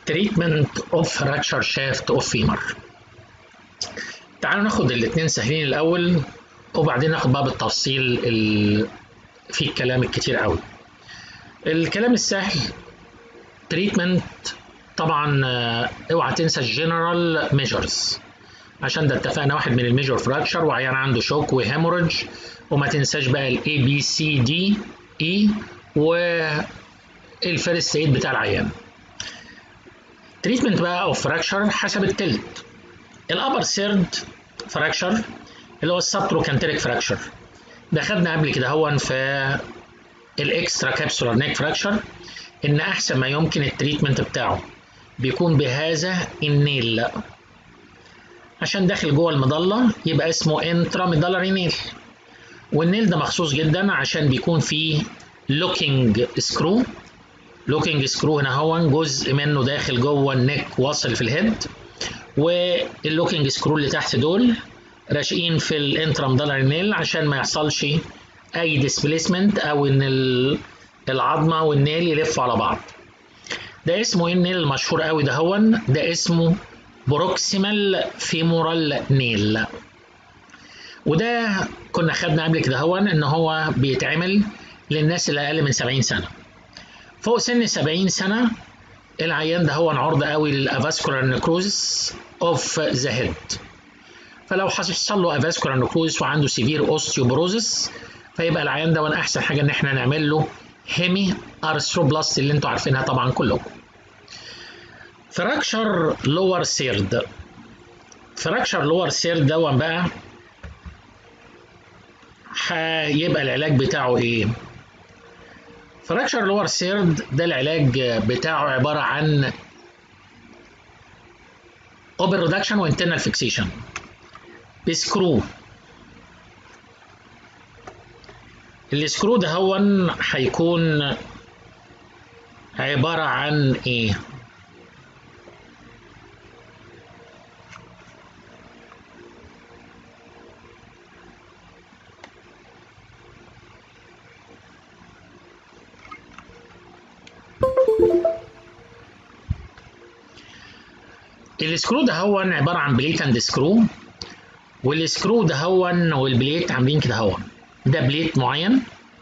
treatment of fracture shaft of femur تعالوا ناخد الاثنين سهلين الاول وبعدين ناخد بقى بالتفصيل ال... في الكلام الكتير قوي الكلام السهل تريتمنت طبعا اوعى تنسى الجنرال ميجرز عشان ده اتفقنا واحد من الميجور فراكشر وعيان عنده شوك وهيموريدج وما تنساش بقى الاي بي سي دي اي والفيرست ايد بتاع العيان تريتمنت بقى اوف فراكشر حسب التلت الابر سيرد فراكشر اللي هو السبتروكانتريك فراكشر ده خدنا قبل كده هو في الاكسترا كابسولار نيك فراكشر ان احسن ما يمكن التريتمنت بتاعه بيكون بهذا النيل عشان داخل جوه المظله يبقى اسمه انترا ميدالري نيل والنيل ده مخصوص جدا عشان بيكون فيه لوكينج سكرو لوكينج سكرو هنا هو جزء منه داخل جوه النك واصل في الهيد واللوكينج سكرو اللي تحت دول راشقين في الانترا ميدالري نيل عشان ما يحصلش اي ديسبليسمنت او ان العظمه والنيل يلفوا على بعض ده اسمه ايه النيل المشهور قوي ده هو ده اسمه بروكسيمال فيمورال نيل وده كنا خدنا قبل كده هو ان هو بيتعمل للناس اللي اقل من 70 سنه فوق سن 70 سنه العيان ده هو عرضه قوي للافاسكولار نكروزس اوف ذا هيد فلو حصل له افاسكولار نكروزس وعنده سيفير اوستيوبروزس فيبقى العيان ده احسن حاجه ان احنا نعمل له هيمي ارثروبلاست اللي انتوا عارفينها طبعا كلكم فراكشر لور سيرد فراكشر لور سيرد ده بقى هيبقى العلاج بتاعه ايه فراكشر لور سيرد ده العلاج بتاعه عباره عن اوبن ريدكشن وانترنال فيكسيشن بسكرو السكرو ده هو هيكون عبارة عن ايه السكرو ده هو عبارة عن بليت اند سكرو والسكرو ده هو والبليت عاملين كده هو ده بليت معين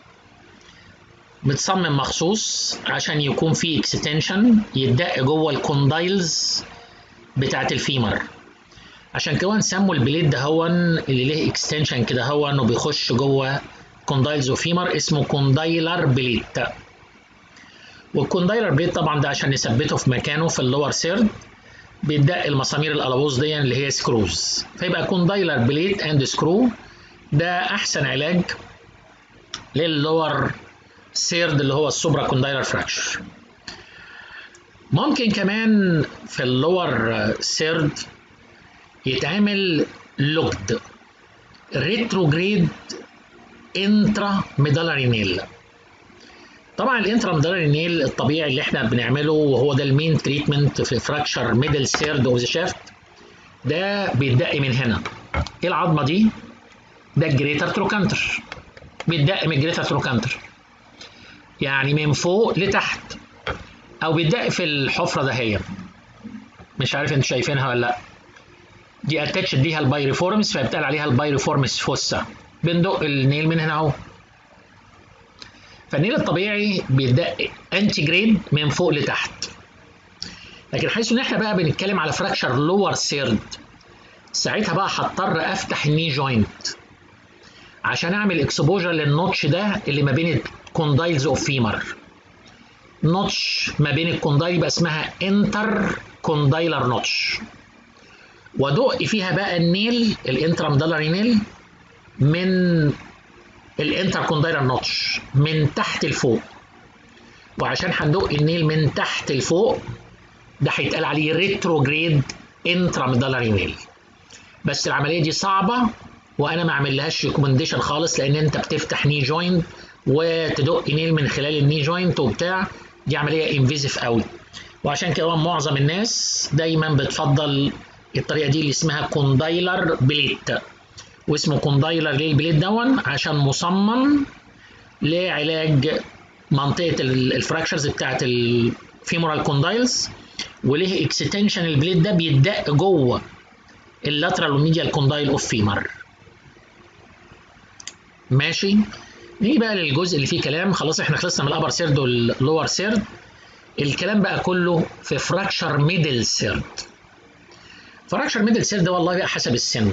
متصمم مخصوص عشان يكون فيه اكستنشن يتدق جوه الكوندايلز بتاعت الفيمر عشان كمان سموا البليت ده هو اللي له اكستنشن كده هو انه بيخش جوه كوندايلز وفيمر اسمه كوندايلر بليت والكوندايلر بليت طبعا ده عشان نثبته في مكانه في اللور سيرد بيتدق المسامير القلبوز دي اللي هي سكروز فيبقى كوندايلر بليت اند سكرو ده احسن علاج لللور سيرد اللي هو السوبرا كوندايلر فراكشر ممكن كمان في اللور سيرد يتعمل لوكد ريتروجريد انترا ميدالري نيل طبعا الانترا ميدالري نيل الطبيعي اللي احنا بنعمله وهو ده المين تريتمنت في فراكشر ميدل سيرد اوف ذا شافت ده بيتدق من هنا ايه العظمه دي ده الجريتر تروكانتر بيتدق من الجريتر تروكانتر يعني من فوق لتحت او بيتدق في الحفره دهية مش عارف انتوا شايفينها ولا لا دي اتاتش ديها البايريفورمس فبيتقال عليها البايريفورمس فوسا بندق النيل من هنا اهو فالنيل الطبيعي بيتدق انتي جريد من فوق لتحت لكن حيث ان احنا بقى بنتكلم على فراكشر لور سيرد ساعتها بقى هضطر افتح الني جوينت عشان اعمل اكسبوجر للنوتش ده اللي ما بين الكوندايلز اوف فيمر نوتش ما بين الكوندايل يبقى اسمها انتر كوندايلر نوتش وادق فيها بقى النيل الانترامدالري نيل من الانتر كوندايلر نوتش من تحت لفوق وعشان هندق النيل من تحت لفوق ده هيتقال عليه ريتروجريد انترامدالري نيل بس العمليه دي صعبه وانا ما اعملهاش ريكومنديشن خالص لان انت بتفتح ني جوينت وتدق نيل من خلال الني جوينت وبتاع دي عمليه انفيزيف قوي وعشان كده معظم الناس دايما بتفضل الطريقه دي اللي اسمها كوندايلر بليت واسمه كوندايلر ليه البليت دون عشان مصمم لعلاج منطقه الفراكشرز بتاعت الفيمورال كوندايلز وليه اكستنشن البليد ده بيتدق جوه اللاترال وميديال كوندايل اوف فيمر ماشي نيجي بقى للجزء اللي فيه كلام خلاص احنا خلصنا من الابر سيرد واللور سيرد الكلام بقى كله في فراكشر ميدل سيرد فراكشر ميدل سيرد ده والله بقى حسب السن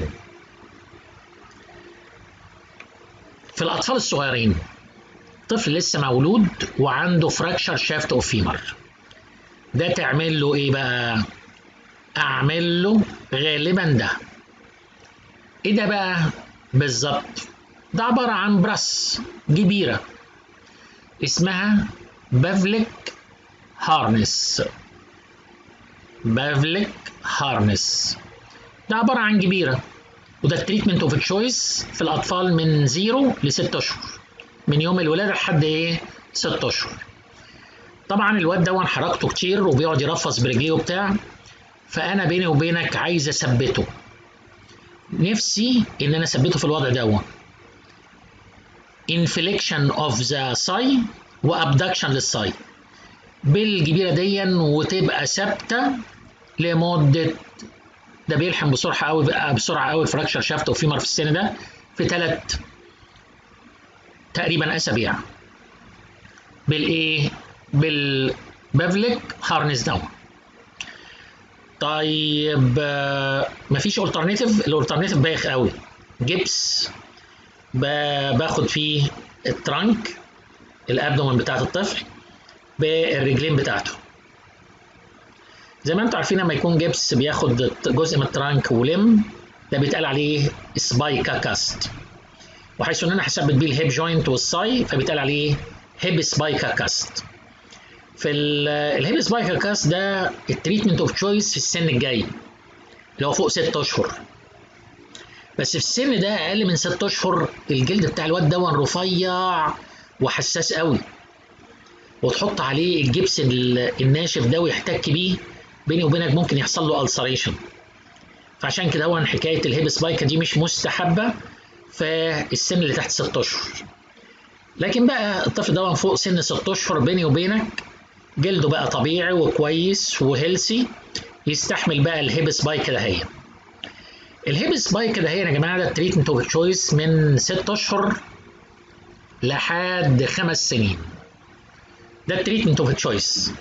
في الاطفال الصغيرين طفل لسه مولود وعنده فراكشر شافت اوف فيمر ده تعمل له ايه بقى اعمل له غالبا ده ايه ده بقى بالظبط ده عبارة عن برس كبيرة اسمها بافليك هارنس بافليك هارنس ده عبارة عن جبيرة وده التريتمنت اوف تشويس في الأطفال من زيرو لست أشهر من يوم الولادة لحد إيه؟ ست أشهر طبعا الواد ده حركته كتير وبيقعد يرفص برجليه وبتاع فأنا بيني وبينك عايز أثبته نفسي إن أنا أثبته في الوضع ده inflection of the thigh وابدكشن للثاي بالجبيره دي وتبقى ثابته لمده ده بيلحم بسرعه قوي بسرعه قوي فراكشر شافت وفيمر في السن ده في ثلاث تقريبا اسابيع بالايه بالبافليك هارنس داون طيب مفيش الترناتيف الالترناتيف بايخ قوي جبس باخد فيه الترانك الابدومن بتاعت الطفل بالرجلين بتاعته زي ما انتم عارفين لما يكون جبس بياخد جزء من الترانك ولم ده بيتقال عليه سبايكا كاست وحيث ان انا هثبت بيه الهيب جوينت والساي فبيتقال عليه هيب سبايكا كاست في الهيب سبايكا كاست ده التريتمنت اوف تشويس في السن الجاي اللي هو فوق ست اشهر بس في السن ده اقل من ست اشهر الجلد بتاع الواد ده رفيع وحساس قوي وتحط عليه الجبس الناشف ده ويحتك بيه بيني وبينك ممكن يحصل له السريشن فعشان كده هو حكايه الهيب سبايكا دي مش مستحبه في السن اللي تحت ست اشهر لكن بقى الطفل ده فوق سن ست اشهر بيني وبينك جلده بقى طبيعي وكويس وهيلسي يستحمل بقى الهيب سبايكا ده هي الهيب سبايك ده هي يا جماعه ده التريتمنت اوف تشويس من ست اشهر لحد خمس سنين ده التريتمنت اوف تشويس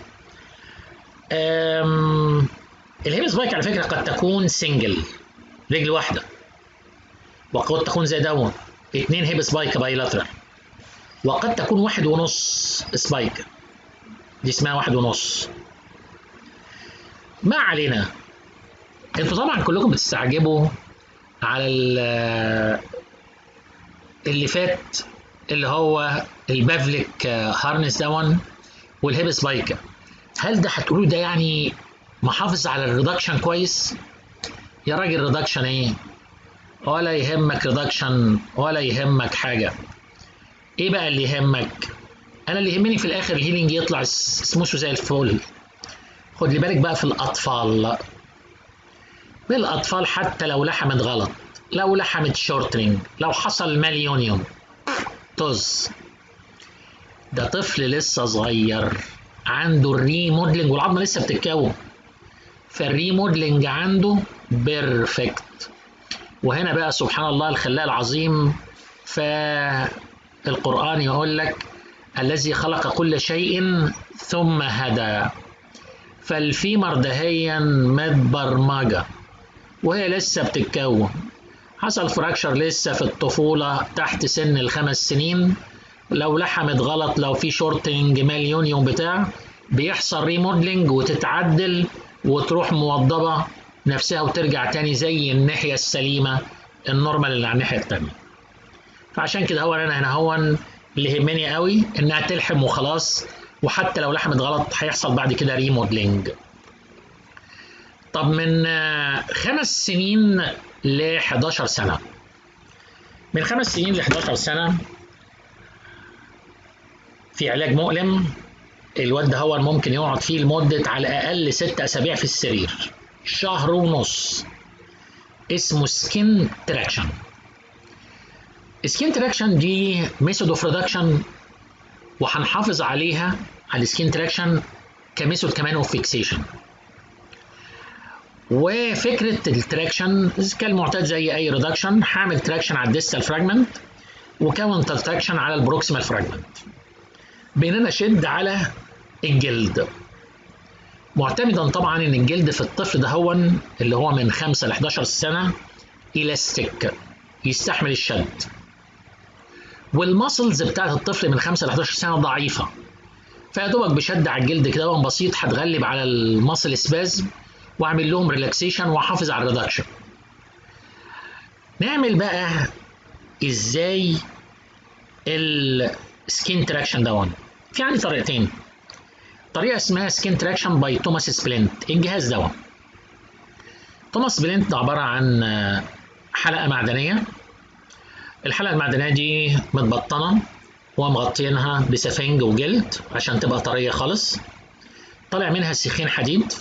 الهيب سبايك على فكره قد تكون سنجل رجل واحده وقد تكون زي دون اتنين هيب سبايك بايلاترال وقد تكون واحد ونص سبايك دي اسمها واحد ونص ما علينا انتوا طبعا كلكم بتستعجبوا على اللي فات اللي هو البافليك هارنس دون والهيب سبايكا هل ده هتقولوا ده يعني محافظ على الريدكشن كويس يا راجل ريدكشن ايه ولا يهمك ريدكشن ولا يهمك حاجه ايه بقى اللي يهمك انا اللي يهمني في الاخر الهيلينج يطلع سموث زي الفل خد لي بالك بقى في الاطفال بالأطفال حتى لو لحمت غلط لو لحمت شورترينج لو حصل ماليونيوم طز ده طفل لسه صغير عنده الريموديلنج والعظمه لسه بتتكون فالريموديلنج عنده بيرفكت وهنا بقى سبحان الله الخلاق العظيم فالقرآن يقول لك الذي خلق كل شيء ثم هدى فالفيمر دهيا متبرمجه وهي لسه بتتكون حصل فراكشر لسه في الطفولة تحت سن الخمس سنين لو لحمت غلط لو في شورتنج مليون يوم بتاع بيحصل ريموديلنج وتتعدل وتروح موضبة نفسها وترجع تاني زي الناحية السليمة النورمال اللي على الناحية التانية فعشان كده هو انا هنا هو اللي يهمني قوي انها تلحم وخلاص وحتى لو لحمت غلط هيحصل بعد كده ريموديلنج طب من خمس سنين ل 11 سنة من خمس سنين ل 11 سنة في علاج مؤلم الواد ده هو ممكن يقعد فيه لمدة على الأقل ست أسابيع في السرير شهر ونص اسمه سكين تراكشن سكين تراكشن دي ميثود اوف ريدكشن وهنحافظ عليها على السكين تراكشن كميثود كمان اوف فيكسيشن وفكره التراكشن كالمعتاد زي اي ريدكشن هعمل تراكشن على الديستال فراجمنت وكاونتر تراكشن على البروكسيمال فراجمنت بان انا اشد على الجلد معتمدا طبعا ان الجلد في الطفل ده هو اللي هو من 5 ل 11 سنه الاستيك يستحمل الشد والماسلز بتاعت الطفل من 5 ل 11 سنه ضعيفه فيا دوبك بشد على الجلد كده بسيط هتغلب على الماسل سبازم واعمل لهم ريلاكسيشن واحافظ على الريدكشن نعمل بقى ازاي السكين تراكشن دون في عندي طريقتين طريقه اسمها سكين تراكشن باي توماس سبلنت الجهاز دون توماس سبلنت ده عباره عن حلقه معدنيه الحلقه المعدنيه دي متبطنه ومغطينها بسفنج وجلد عشان تبقى طريه خالص طالع منها سيخين حديد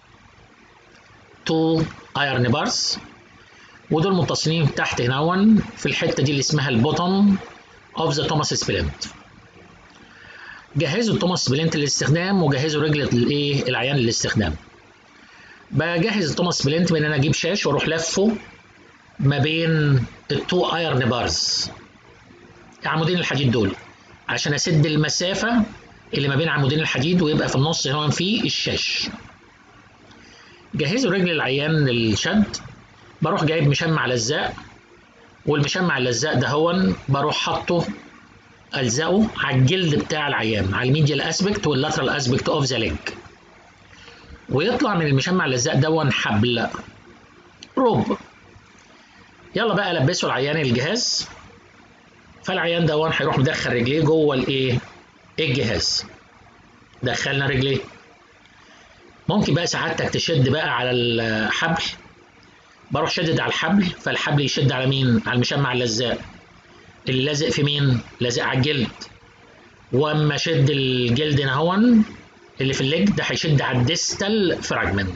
تو ايرن بارز ودول متصلين تحت هنا في الحته دي اللي اسمها البوتوم اوف ذا توماس سبلنت جهزوا التوماس سبلنت للاستخدام وجهزوا رجل الايه العيان للاستخدام بجهز التوماس سبلنت بان انا اجيب شاش واروح لفه ما بين التو ايرن بارز عمودين الحديد دول عشان اسد المسافه اللي ما بين عمودين الحديد ويبقى في النص هنا في الشاش جهزوا رجل العيان للشد بروح جايب مشمع لزاق والمشمع اللزاق ده هون بروح حاطه الزقه على الجلد بتاع العيان على الميديال اسبكت واللاترال اسبكت اوف ذا ليج ويطلع من المشمع اللزاق دون حبل روب يلا بقى لبسوا العيان الجهاز فالعيان دون هيروح مدخل رجليه جوه الايه الجهاز دخلنا رجليه ممكن بقى سعادتك تشد بقى على الحبل بروح شدد على الحبل فالحبل يشد على مين على المشمع اللزاق اللي لازق في مين لازق على الجلد واما شد الجلد هنا هون اللي في الليج ده هيشد على الديستال فراجمنت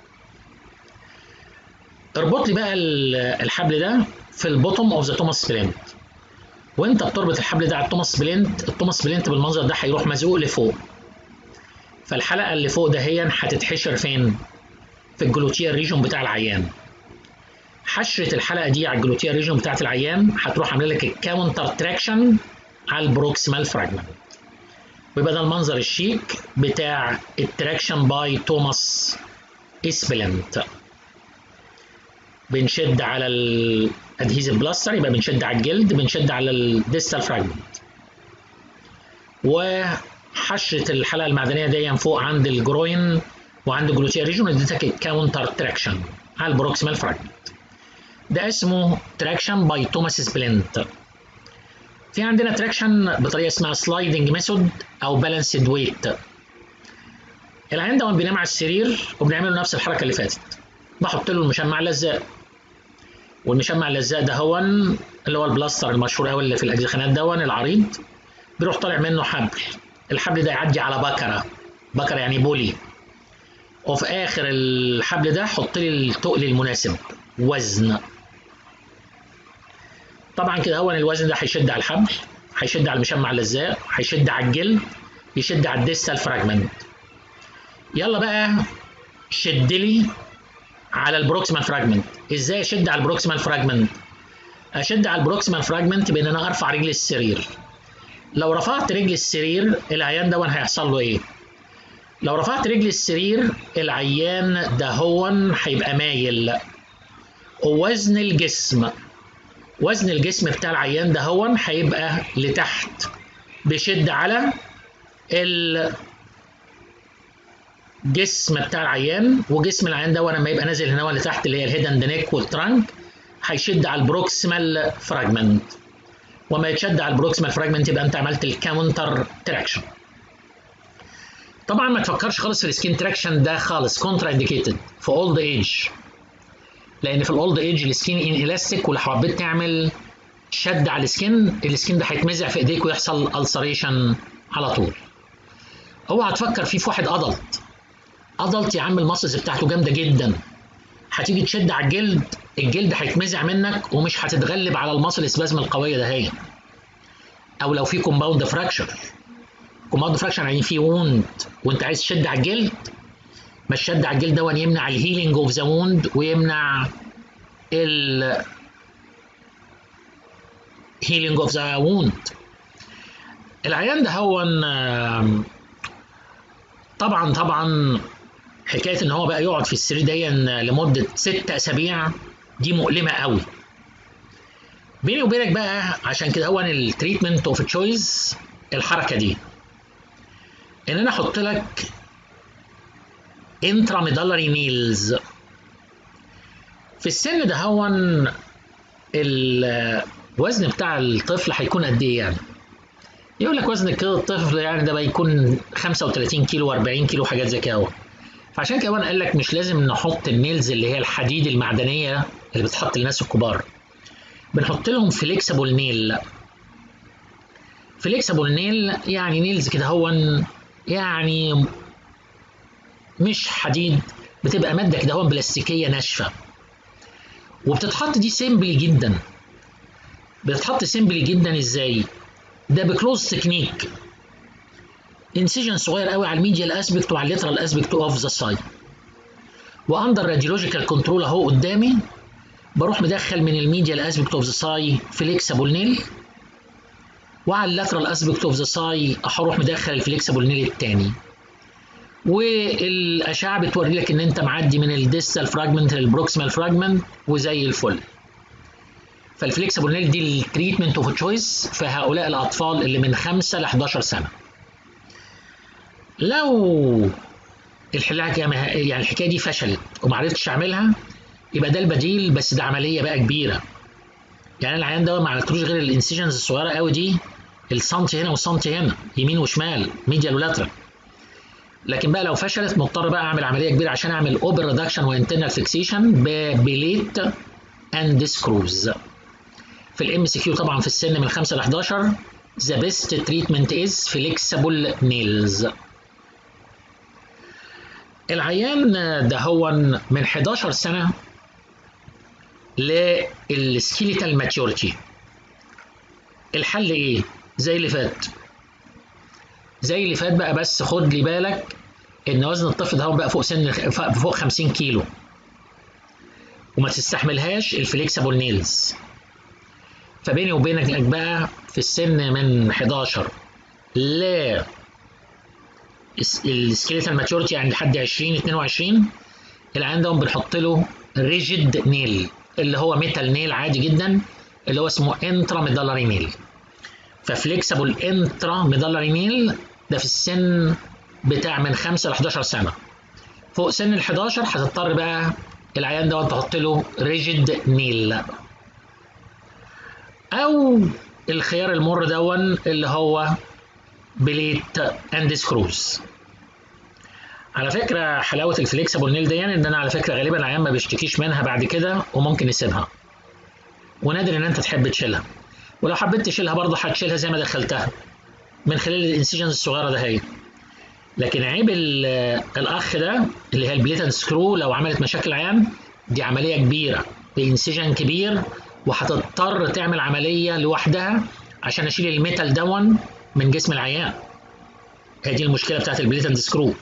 اربط لي بقى الحبل ده في البوتوم اوف ذا توماس سبلنت وانت بتربط الحبل ده على التوماس سبلنت التوماس سبلنت بالمنظر ده هيروح مزقوق لفوق فالحلقه اللي فوق ده هي هتتحشر فين في الجلوتيال ريجون بتاع العيان حشره الحلقه دي على الجلوتيال ريجون بتاعت العيان هتروح عامله لك الكاونتر تراكشن على البروكسيمال فراجمنت ويبقى ده المنظر الشيك بتاع التراكشن باي توماس اسبلنت بنشد على الادهيزيف بلاستر يبقى بنشد على الجلد بنشد على الديستال فراجمنت وحشره الحلقه المعدنيه دي فوق عند الجروين وعند الجلوتيال ريجون اديتك الكاونتر تراكشن على البروكسيمال فراجمنت ده اسمه تراكشن باي توماس سبلنت في عندنا تراكشن بطريقه اسمها سلايدنج ميثود او بالانسد ويت العيان ده بينام على السرير وبنعمل له نفس الحركه اللي فاتت بحط له المشمع اللزاق والمشمع اللزاق ده هو اللي هو البلاستر المشهور قوي اللي في الاجزخانات دون العريض بيروح طالع منه حبل الحبل ده يعدي على بكره بكره يعني بولي وفي اخر الحبل ده حط لي التقل المناسب وزن طبعا كده هو الوزن ده هيشد على الحبل هيشد على المشمع اللزاق هيشد على الجلد يشد على الديستال فراجمنت يلا بقى شد لي على البروكسيمال فراجمنت ازاي اشد على البروكسيمال فراجمنت اشد على البروكسيمال فراجمنت بان انا ارفع رجل السرير لو رفعت رجل السرير العيان ده هيحصل له ايه لو رفعت رجل السرير العيان ده هو هيبقى مايل ووزن الجسم وزن الجسم بتاع العيان ده هو هيبقى لتحت بيشد على الجسم بتاع العيان وجسم العيان ده لما يبقى نازل هنا لتحت اللي هي الهيد اند نيك والترانك هيشد على البروكسيمال فراجمنت وما يتشد على البروكسيمال فراجمنت يبقى انت عملت الكاونتر تراكشن طبعا ما تفكرش خالص في السكين تراكشن ده خالص كونترا انديكيتد في اولد ايج لان في الاولد ايج السكين ان الاستيك ولو حبيت تعمل شد على السكين السكين ده هيتمزع في ايديك ويحصل السريشن على طول اوعى تفكر فيه في واحد ادلت ادلت يا عم المصص بتاعته جامده جدا هتيجي تشد على الجلد الجلد هيتمزع منك ومش هتتغلب على المصل السبازم القويه ده هي او لو في كومباوند فراكشر كومباوند فراكشر يعني في ووند وانت عايز تشد على الجلد ما الشد على الجلد ده يمنع الهيلينج اوف ذا ووند ويمنع ال هيلينج اوف ذا ووند العيان ده هو طبعا طبعا حكايه ان هو بقى يقعد في السرير دي لمده ست اسابيع دي مؤلمه قوي بيني وبينك بقى عشان كده هو التريتمنت اوف تشويس الحركه دي ان انا احط لك انتراميدالري نيلز في السن ده هو الوزن بتاع الطفل هيكون قد ايه يعني يقول لك وزن كده الطفل يعني ده بيكون 35 كيلو 40 كيلو حاجات زي كده فعشان كده قال لك مش لازم نحط النيلز اللي هي الحديد المعدنيه اللي بتحط للناس الكبار بنحط لهم فليكسبل نيل فليكسبل نيل يعني نيلز كده هو يعني مش حديد بتبقى ماده كده هو بلاستيكيه ناشفه وبتتحط دي سيمبلي جدا بتتحط سيمبلي جدا ازاي ده بكلوز تكنيك انسيجن صغير قوي على الميديال اسبكت وعلى الليترال اسبكت اوف ذا سايد واندر راديولوجيكال كنترول اهو قدامي بروح مدخل من الميديال اسبكت اوف ذا ساي فليكسبل نيل وعلى اللاترال اسبكت اوف ذا ساي هروح مدخل الفليكسبل نيل الثاني والاشعه بتوري لك ان انت معدي من الديستال فراجمنت للبروكسيمال فراجمنت وزي الفل فالفليكسبل نيل دي التريتمنت اوف تشويس في هؤلاء الاطفال اللي من 5 ل 11 سنه لو الحلاقه يعني الحكايه دي فشلت وما عرفتش اعملها يبقى ده البديل بس ده عمليه بقى كبيره يعني العيان ده ما عملتلوش غير الانسيجنز الصغيره قوي دي السنتي هنا والسنتي هنا يمين وشمال ميديال ولاترال لكن بقى لو فشلت مضطر بقى اعمل عمليه كبيره عشان اعمل اوبر ريدكشن وانترنال فيكسيشن ببليت اند سكروز في الام سي كيو طبعا في السن من 5 ل 11 ذا بيست تريتمنت از فليكسبل نيلز العيان ده هو من 11 سنه للسكيليتال ماتيوريتي الحل ايه زي اللي فات زي اللي فات بقى بس خد لي بالك ان وزن الطفل ده بقى فوق سن فوق 50 كيلو وما تستحملهاش الفليكسبل نيلز فبيني وبينك بقى في السن من 11 ل السكيليتال ماتيوريتي يعني لحد 20 22 العيان ده بنحط له ريجيد نيل اللي هو ميتال نيل عادي جدا اللي هو اسمه انترا ميدالري نيل ففليكسبل انترا ميدالري نيل ده في السن بتاع من 5 ل 11 سنه فوق سن ال 11 هتضطر بقى العيان ده تحط له ريجيد نيل او الخيار المر دون اللي هو بليت اند سكروز على فكره حلاوه الفليكسبل نيل دي يعني ان انا على فكره غالبا العيان ما بيشتكيش منها بعد كده وممكن يسيبها ونادر ان انت تحب تشيلها ولو حبيت تشيلها برضه هتشيلها زي ما دخلتها من خلال الانسيجنز الصغيره ده هي لكن عيب الاخ ده اللي هي البليت اند سكرو لو عملت مشاكل عيان دي عمليه كبيره بانسيجن كبير وهتضطر تعمل عمليه لوحدها عشان اشيل الميتال دون من جسم العيان هي دي المشكله بتاعت البليت اند سكرو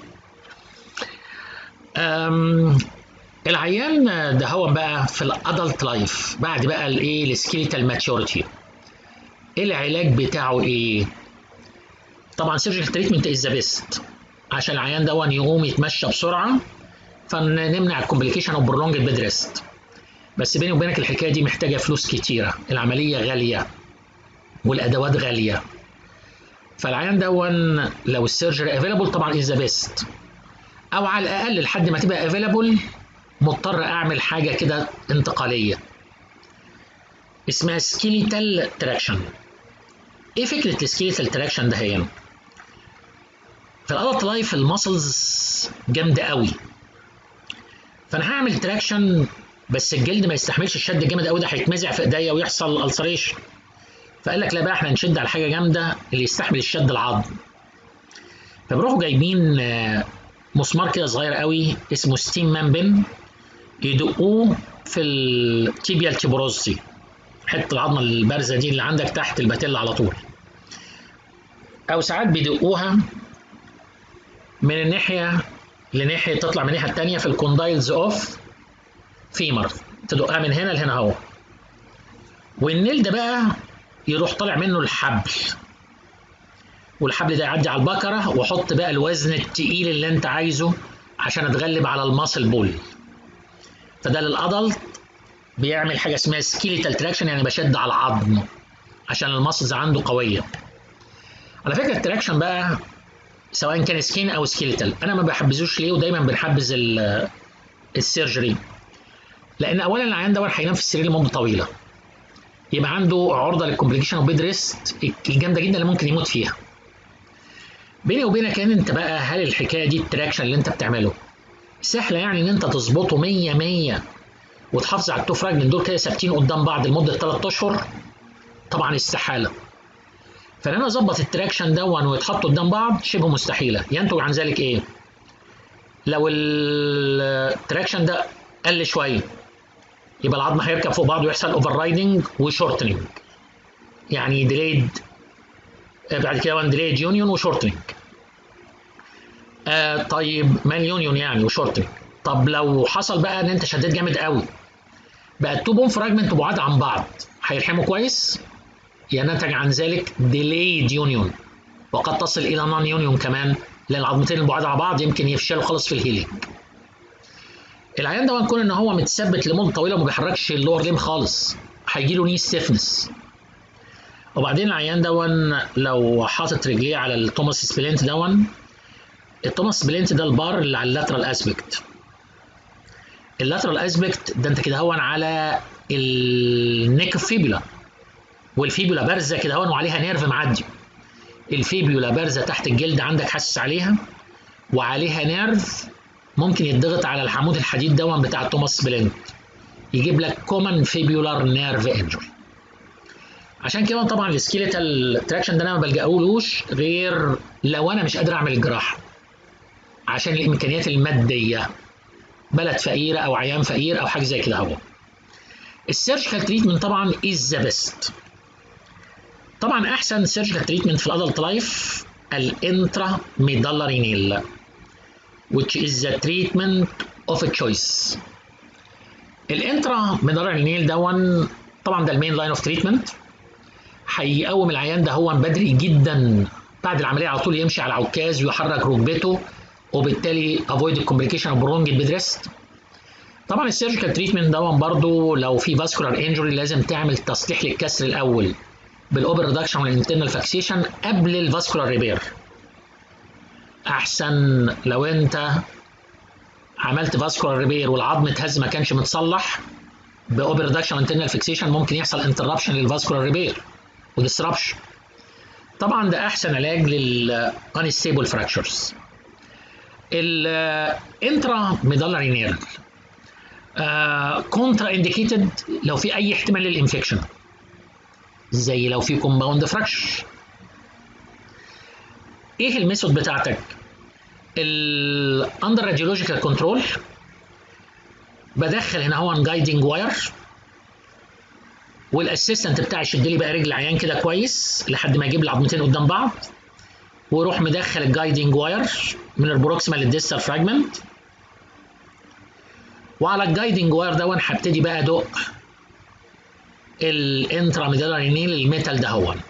العيان ده هو بقى في الادلت لايف بعد بقى الايه السكيليتال ماتيوريتي العلاج بتاعه ايه طبعا سيرجيكال تريتمنت از ذا بيست عشان العيان ده يقوم يتمشى بسرعه فنمنع الكومبليكيشن اوف برولونج بيد ريست بس بيني وبينك الحكايه دي محتاجه فلوس كتيره العمليه غاليه والادوات غاليه فالعيان دون لو السيرجري افيلابل طبعا از ذا بيست او على الاقل لحد ما تبقى افيلابل مضطر اعمل حاجه كده انتقاليه اسمها سكيليتال تراكشن ايه فكره السكيليتال تراكشن ده هي في الادلت لايف المسلز جامده قوي فانا هعمل تراكشن بس الجلد ما يستحملش الشد الجامد قوي ده هيتمزع في ايديا ويحصل السريشن فقال لك لا بقى احنا نشد على حاجه جامده اللي يستحمل الشد العظم فبروحوا جايبين مسمار كده صغير قوي اسمه ستيم مامبن يدقوه في التيبيال تيبروزي حته العظمه البارزه دي اللي عندك تحت الباتيلا على طول او ساعات بيدقوها من الناحيه لناحيه تطلع من الناحيه الثانيه في الكوندايلز اوف فيمر تدقها من هنا لهنا اهو والنيل ده بقى يروح طالع منه الحبل والحبل ده يعدي على البكره وحط بقى الوزن التقيل اللي انت عايزه عشان اتغلب على الماسل بول فده للادلت بيعمل حاجه اسمها سكيليتال تراكشن يعني بشد على العظم عشان الماسلز عنده قويه على فكره التراكشن بقى سواء كان سكين او سكيليتال انا ما بحبذوش ليه ودايما بنحبذ السيرجري لان اولا العيان ده هينام في السرير لمده طويله يبقى عنده عرضه للكومبليكيشن وبيد ريست الجامده جدا اللي ممكن يموت فيها بيني وبينك ان انت بقى هل الحكايه دي التراكشن اللي انت بتعمله سهله يعني ان انت تظبطه 100 100 وتحافظ على التو فراجمنت دول كده ثابتين قدام بعض لمده 3 اشهر طبعا استحاله فان انا اظبط التراكشن دون ويتحط قدام بعض شبه مستحيله ينتج عن ذلك ايه لو التراكشن ده قل شويه يبقى العظم هيركب فوق بعضه ويحصل اوفر رايدنج وشورتنج يعني ديليد بعد كده وان ديليد يونيون وشورتنج آه طيب مال يونيون يعني وشورتنج طب لو حصل بقى ان انت شديت جامد قوي بقى التو بون فراجمنت بعاد عن بعض هيلحموا كويس ينتج عن ذلك ديليد يونيون وقد تصل الى نون يونيون كمان لان العظمتين البعاد عن بعض يمكن يفشلوا خالص في الهيلينج العيان ده نكون ان هو متثبت لمده طويله وما بيحركش اللور ليم خالص هيجي له ني ستيفنس وبعدين العيان دون لو حاطط رجليه على التوماس سبلينت دون التوماس سبلينت ده البار اللي على اللاترال اسبكت اللاترال اسبكت ده انت كده هون على النيك فيبولا والفيبولا بارزه كده هون وعليها نيرف معدي الفيبولا بارزه تحت الجلد عندك حاسس عليها وعليها نيرف ممكن يتضغط على الحمود الحديد دون بتاع توماس سبلينت يجيب لك كومن فيبيولار نيرف انجري عشان كده طبعا السكيليتال تراكشن ده انا ما بلجأولوش غير لو انا مش قادر اعمل الجراحه عشان الامكانيات الماديه بلد فقيره او عيان فقير او حاجه زي كده اهو السيرجيكال تريتمنت طبعا از ذا بيست طبعا احسن سيرجيكال تريتمنت في الادلت لايف الانترا ميدالري نيل which is the treatment of a choice الانترا ميدالري نيل دون طبعا ده المين لاين اوف تريتمنت هيقوم العيان ده هو بدري جدا بعد العمليه على طول يمشي على عكاز ويحرك ركبته وبالتالي افويد الكومبليكيشن اوف برونج بيدريست طبعا السيرجيكال تريتمنت دون برضو لو في فاسكولار انجري لازم تعمل تصليح للكسر الاول بالاوبر ريدكشن والانترنال فاكسيشن قبل الفاسكولار ريبير احسن لو انت عملت فاسكولار ريبير والعظم اتهز ما كانش متصلح باوبر ريدكشن انترنال فيكسيشن ممكن يحصل انتربشن للفاسكولار ريبير وديسربشن طبعا ده احسن علاج للانستيبل فراكشرز الانترا ميدالري نيرف كونترا انديكيتد لو في اي احتمال للانفكشن زي لو في كومباوند فراكشر ايه الميثود بتاعتك الاندر راديولوجيكال كنترول بدخل هنا هو جايدنج واير والاسيستنت بتاعي يشد لي بقى رجل عيان كده كويس لحد ما يجيب العظمتين قدام بعض ويروح مدخل الجايدنج واير من البروكسيمال للديستال فراجمنت وعلى الجايدنج واير ده هبتدي بقى ادق الانترا ميدالري نيل الميتال ده هو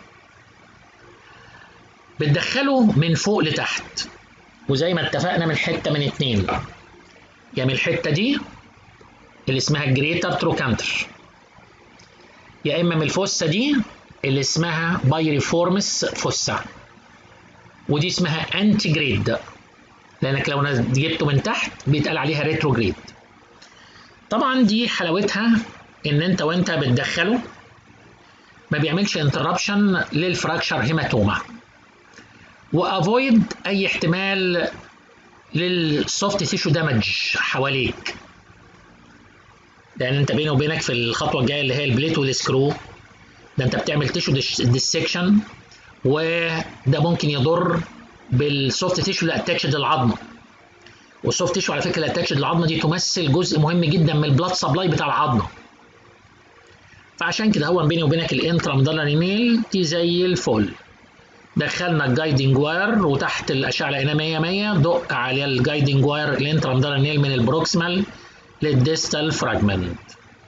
بتدخله من فوق لتحت وزي ما اتفقنا من حته من اتنين يا من الحته دي اللي اسمها الجريتر تروكانتر يا اما من الفوسه دي اللي اسمها بايريفورمس فوسا ودي اسمها انتي جريد لانك لو جبته من تحت بيتقال عليها ريتروجريد طبعا دي حلاوتها ان انت وانت بتدخله ما بيعملش انتربشن للفراكشر هيماتوما وافويد اي احتمال للسوفت تيشو دامج حواليك لان انت بينه وبينك في الخطوه الجايه اللي هي البليت والسكرو ده انت بتعمل تيشو ديسكشن وده ممكن يضر بالسوفت تيشو اللي اتاتشد للعظمه والسوفت تيشو على فكره اللي اتاتشد للعظمه دي تمثل جزء مهم جدا من البلاد سبلاي بتاع العظمه فعشان كده هو بيني وبينك الانترا ميدالري نيل دي زي الفل دخلنا الجايدنج واير وتحت الاشعه لقينا 100 100 دق على الجايدنج واير الانترامدار نيل من البروكسمال للديستال فراجمنت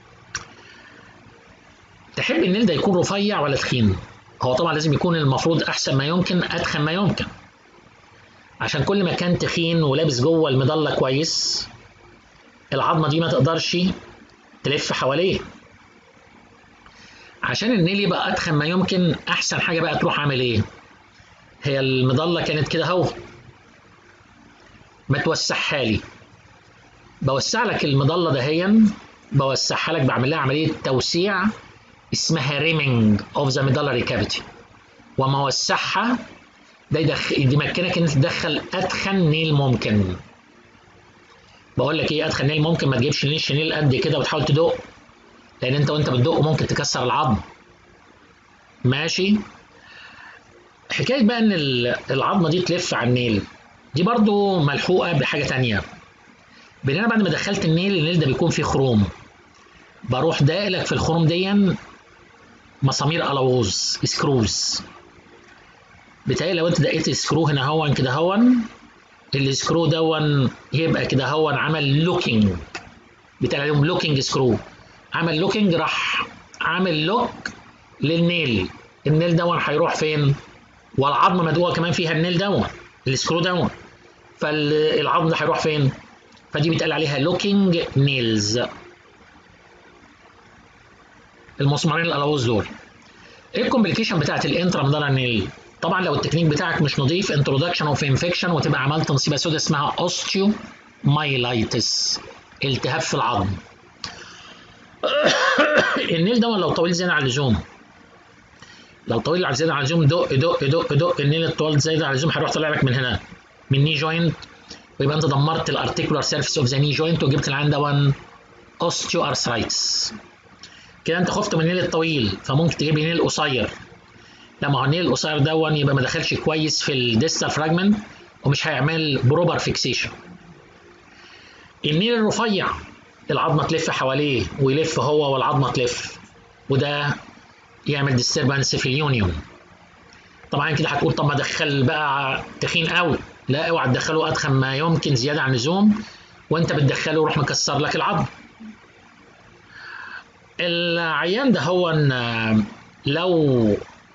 تحب النيل ده يكون رفيع ولا تخين هو طبعا لازم يكون المفروض احسن ما يمكن اتخن ما يمكن عشان كل ما كان تخين ولابس جوه المضله كويس العظمه دي ما تقدرش تلف حواليه عشان النيل يبقى اتخن ما يمكن احسن حاجه بقى تروح عامل ايه هي المضله كانت كده اهو ما توسعها لي بوسع لك المضله دهيا بوسعها لك بعمل لها عمليه توسيع اسمها ريمينج اوف ذا ميدالري كافيتي وما اوسعها ده يدخل يمكنك ان تدخل اتخن نيل ممكن بقول لك ايه اتخن نيل ممكن ما تجيبش نيش نيل قد كده وتحاول تدق لان انت وانت بتدق ممكن تكسر العظم ماشي حكايه بقى ان العظمه دي تلف على النيل دي برضو ملحوقه بحاجه تانية بان انا بعد ما دخلت النيل النيل ده بيكون فيه خروم بروح داقلك في الخروم دي مسامير الووز سكروز بتهيألي لو انت دقيت سكرو هنا هون كده هون السكرو دون يبقى كده هون عمل لوكينج بيتقال عليهم لوكينج سكرو عمل لوكينج راح عامل لوك للنيل النيل دون هيروح فين والعظمه مدوقه كمان فيها النيل دون السكرو دون فالعظم ده هيروح فين فدي بيتقال عليها لوكينج نيلز المسمارين الالوز دول ايه الكومبليكيشن بتاعت الانترا نيل طبعا لو التكنيك بتاعك مش نظيف انترودكشن اوف انفكشن وتبقى عملت نصيبه سوداء اسمها اوستيو مايلايتس التهاب في العظم النيل ده لو طويل زياده عن اللزوم لو طويل زياده عن اللزوم دق دق دق دق النيل الطويل زياده عن اللزوم هيروح طالع لك من هنا من ني جوينت ويبقى انت دمرت الارتيكولار سيرفيس اوف ذا ني جوينت وجبت العين ده 1 اوستيو ارثرايتس كده انت خفت من النيل الطويل فممكن تجيب لي نيل قصير لما هو النيل القصير دون يبقى ما دخلش كويس في الديستال فراجمنت ومش هيعمل بروبر فيكسيشن النيل الرفيع العظمه تلف حواليه ويلف هو والعظمه تلف وده يعمل ديستربنس في اليونيون طبعا كده هتقول طب ما ادخل بقى تخين قوي لا اوعى تدخله اتخن ما يمكن زياده عن اللزوم وانت بتدخله يروح مكسر لك العظم العيان ده هو لو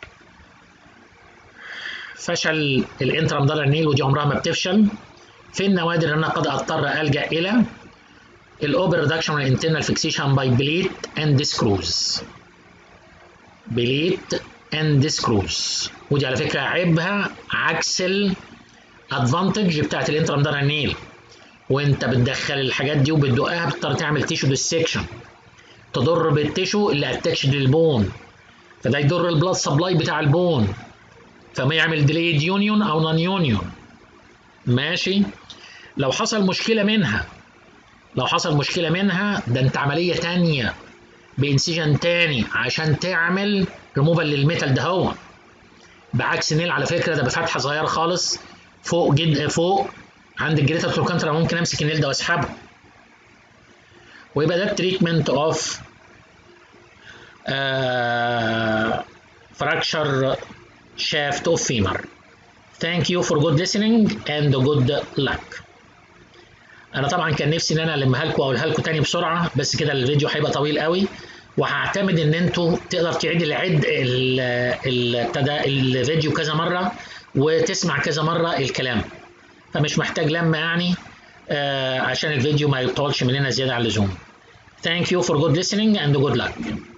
فشل الانترامدالر نيل ودي عمرها ما بتفشل في النوادر انا قد اضطر الجا الى الاوبر ريدكشن والانترنال فيكسيشن باي بليت اند سكروز بليت اند سكروز ودي على فكره عيبها عكس الادفانتج بتاعت الانترامدالر نيل وانت بتدخل الحاجات دي وبتدقها بتضطر تعمل تيشو ديسكشن تضر بالتيشو اللي اتاتش للبون فده يضر البلاد سبلاي بتاع البون فما يعمل ديليد يونيون او نون يونيون ماشي لو حصل مشكله منها لو حصل مشكله منها ده انت عمليه تانية بانسجن تاني عشان تعمل ريموفال للميتال ده هو بعكس النيل على فكره ده بفتحه صغيره خالص فوق جد فوق عند الجريتا تروكانترا ممكن امسك النيل ده واسحبه ويبقى ده التريتمنت اوف fracture shaft of femur. Thank you for good listening and good luck. انا طبعا كان نفسي ان انا المها لكم واقولها لكم تاني بسرعه بس كده الفيديو هيبقى طويل قوي وهعتمد ان انتوا تقدر تعيد العد الفيديو كذا مره وتسمع كذا مره الكلام فمش محتاج لما يعني آه عشان الفيديو ما يطولش مننا زياده عن اللزوم. Thank you for good listening and good luck.